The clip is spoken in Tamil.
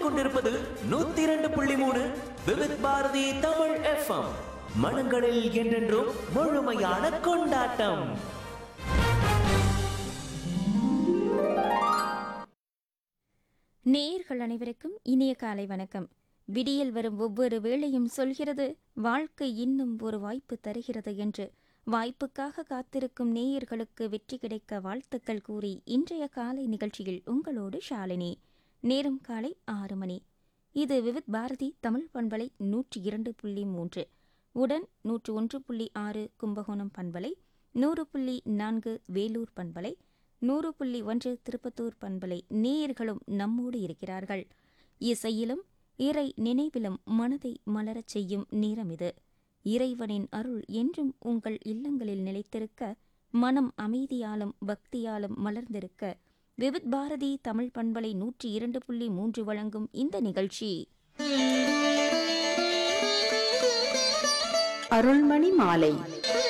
கேட்டுக்கொண்டிருப்பது நூத்தி இரண்டு புள்ளி மூணு விவித் பாரதி தமிழ் எஃப்எம் மனங்களில் என்றென்றும் முழுமையான கொண்டாட்டம் நேயர்கள் அனைவருக்கும் இனிய காலை வணக்கம் விடியல் வரும் ஒவ்வொரு வேளையும் சொல்கிறது வாழ்க்கை இன்னும் ஒரு வாய்ப்பு தருகிறது என்று வாய்ப்புக்காக காத்திருக்கும் நேயர்களுக்கு வெற்றி கிடைக்க வாழ்த்துக்கள் கூறி இன்றைய காலை நிகழ்ச்சியில் உங்களோடு ஷாலினி நேரம் காலை ஆறு மணி இது விவித் பாரதி தமிழ் பண்பலை நூற்றி இரண்டு புள்ளி மூன்று உடன் நூற்று ஒன்று புள்ளி ஆறு கும்பகோணம் பண்பலை நூறு புள்ளி நான்கு வேலூர் பண்பலை நூறு புள்ளி ஒன்று திருப்பத்தூர் பண்பலை நேயர்களும் நம்மோடு இருக்கிறார்கள் இசையிலும் இறை நினைவிலும் மனதை மலரச் செய்யும் நேரம் இது இறைவனின் அருள் என்றும் உங்கள் இல்லங்களில் நிலைத்திருக்க மனம் அமைதியாலும் பக்தியாலும் மலர்ந்திருக்க விவித் பாரதி தமிழ் பண்பலை நூற்றி இரண்டு புள்ளி மூன்று வழங்கும் இந்த நிகழ்ச்சி அருள்மணி மாலை